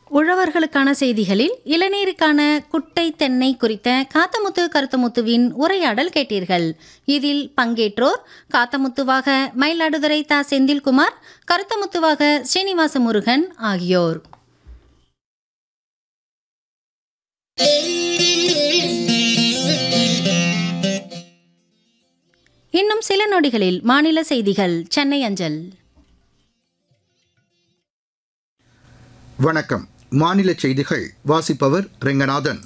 உழவர்களுக்கான செய்திகளில் இளநீருக்கான குட்டை தென்னை குறித்த காத்தமுத்து கருத்தமுத்துவின் உரையாடல் கேட்டீர்கள் இதில் பங்கேற்றோர் காத்தமுத்துவாக மயிலாடுதுறை தா செந்தில்குமார் கருத்தமுத்துவாக ஸ்ரீனிவாச முருகன் ஆகியோர் இன்னும் சில நொடிகளில் மாநில செய்திகள் சென்னை அஞ்சல் வணக்கம் மாநில செய்திகள் வாசிப்பவர் ரெங்கநாதன்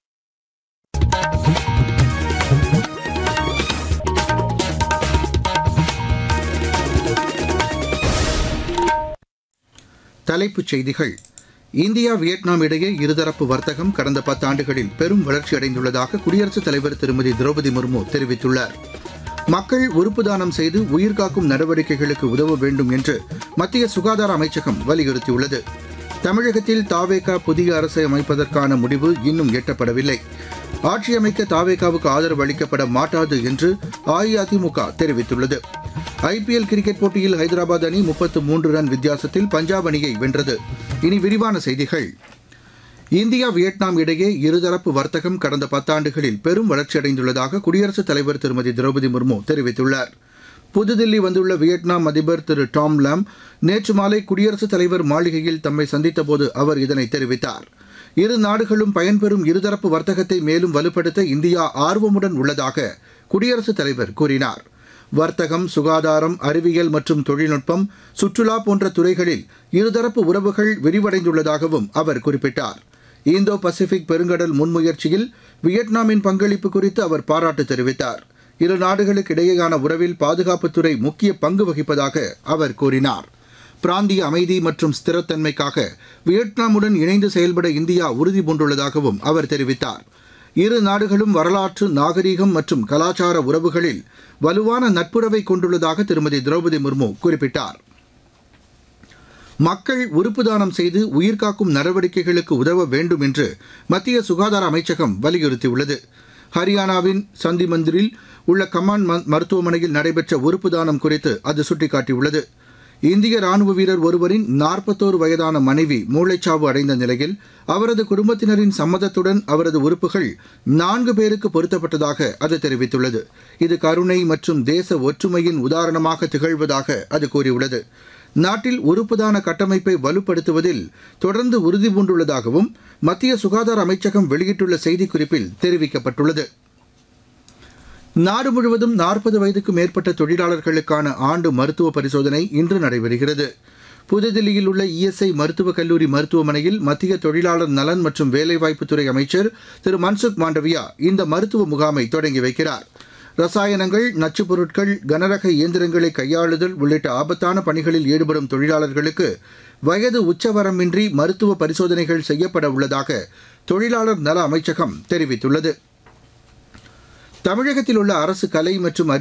தலைப்புச் செய்திகள் இந்தியா வியட்நாம் இடையே இருதரப்பு வர்த்தகம் கடந்த பத்தாண்டுகளில் பெரும் வளர்ச்சியடைந்துள்ளதாக குடியரசுத் தலைவர் திருமதி திரௌபதி முர்மு தெரிவித்துள்ளார் மக்கள் உறுப்பு தானம் செய்து உயிர்காக்கும் நடவடிக்கைகளுக்கு உதவ வேண்டும் என்று மத்திய சுகாதார அமைச்சகம் வலியுறுத்தியுள்ளது தமிழகத்தில் தாவேகா புதிய அரசை அமைப்பதற்கான முடிவு இன்னும் எட்டப்படவில்லை ஆட்சியமைக்க தாவேகாவுக்கு ஆதரவு அளிக்கப்பட மாட்டாது என்று அஇஅதிமுக தெரிவித்துள்ளது ஐபிஎல் கிரிக்கெட் போட்டியில் ஹைதராபாத் அணி முப்பத்து மூன்று ரன் வித்தியாசத்தில் பஞ்சாப் அணியை வென்றது இனி விரிவான செய்திகள் இந்தியா வியட்நாம் இடையே இருதரப்பு வர்த்தகம் கடந்த பத்தாண்டுகளில் பெரும் வளர்ச்சியடைந்துள்ளதாக குடியரசுத் தலைவர் திருமதி திரௌபதி முர்மு தெரிவித்துள்ளார் புதுதில்லி வந்துள்ள வியட்நாம் அதிபர் திரு டாம் லாம் நேற்று மாலை குடியரசுத் தலைவர் மாளிகையில் தம்மை சந்தித்தபோது அவர் இதனை தெரிவித்தார் இரு நாடுகளும் பயன்பெறும் இருதரப்பு வர்த்தகத்தை மேலும் வலுப்படுத்த இந்தியா ஆர்வமுடன் உள்ளதாக குடியரசுத் தலைவர் கூறினார் வர்த்தகம் சுகாதாரம் அறிவியல் மற்றும் தொழில்நுட்பம் சுற்றுலா போன்ற துறைகளில் இருதரப்பு உறவுகள் விரிவடைந்துள்ளதாகவும் அவர் குறிப்பிட்டார் இந்தோ பசிபிக் பெருங்கடல் முன்முயற்சியில் வியட்நாமின் பங்களிப்பு குறித்து அவர் பாராட்டு தெரிவித்தார் இரு நாடுகளுக்கு இடையேயான உறவில் பாதுகாப்புத்துறை முக்கிய பங்கு வகிப்பதாக அவர் கூறினார் பிராந்திய அமைதி மற்றும் ஸ்திரத்தன்மைக்காக வியட்நாமுடன் இணைந்து செயல்பட இந்தியா உறுதி பூண்டுள்ளதாகவும் அவர் தெரிவித்தார் இரு நாடுகளும் வரலாற்று நாகரீகம் மற்றும் கலாச்சார உறவுகளில் வலுவான நட்புறவை கொண்டுள்ளதாக திருமதி திரௌபதி முர்மு குறிப்பிட்டார் மக்கள் உறுப்பு தானம் செய்து உயிர்காக்கும் நடவடிக்கைகளுக்கு உதவ வேண்டும் என்று மத்திய சுகாதார அமைச்சகம் வலியுறுத்தியுள்ளது ஹரியானாவின் சந்திமந்திரில் உள்ள கமான் மருத்துவமனையில் நடைபெற்ற உறுப்பு தானம் குறித்து அது சுட்டிக்காட்டியுள்ளது இந்திய ராணுவ வீரர் ஒருவரின் நாற்பத்தோரு வயதான மனைவி மூளைச்சாவு அடைந்த நிலையில் அவரது குடும்பத்தினரின் சம்மதத்துடன் அவரது உறுப்புகள் நான்கு பேருக்கு பொருத்தப்பட்டதாக அது தெரிவித்துள்ளது இது கருணை மற்றும் தேச ஒற்றுமையின் உதாரணமாக திகழ்வதாக அது கூறியுள்ளது நாட்டில் உறுப்புதான கட்டமைப்பை வலுப்படுத்துவதில் தொடர்ந்து உறுதி பூண்டுள்ளதாகவும் மத்திய சுகாதார அமைச்சகம் வெளியிட்டுள்ள செய்திக்குறிப்பில் தெரிவிக்கப்பட்டுள்ளது நாடு முழுவதும் நாற்பது வயதுக்கு மேற்பட்ட தொழிலாளர்களுக்கான ஆண்டு மருத்துவ பரிசோதனை இன்று நடைபெறுகிறது புதுதில்லியில் உள்ள இஎஸ்ஐ மருத்துவக் கல்லூரி மருத்துவமனையில் மத்திய தொழிலாளர் நலன் மற்றும் வேலைவாய்ப்புத்துறை அமைச்சர் திரு மன்சுக் மாண்டவியா இந்த மருத்துவ முகாமை தொடங்கி வைக்கிறார் ரசாயனங்கள் நச்சுப் பொருட்கள் கனரக இயந்திரங்களை கையாளுதல் உள்ளிட்ட ஆபத்தான பணிகளில் ஈடுபடும் தொழிலாளர்களுக்கு வயது உச்சவரமின்றி மருத்துவ பரிசோதனைகள் செய்யப்பட உள்ளதாக தொழிலாளர் நல அமைச்சகம் தெரிவித்துள்ளது தமிழகத்தில் உள்ள அரசு கலை மற்றும்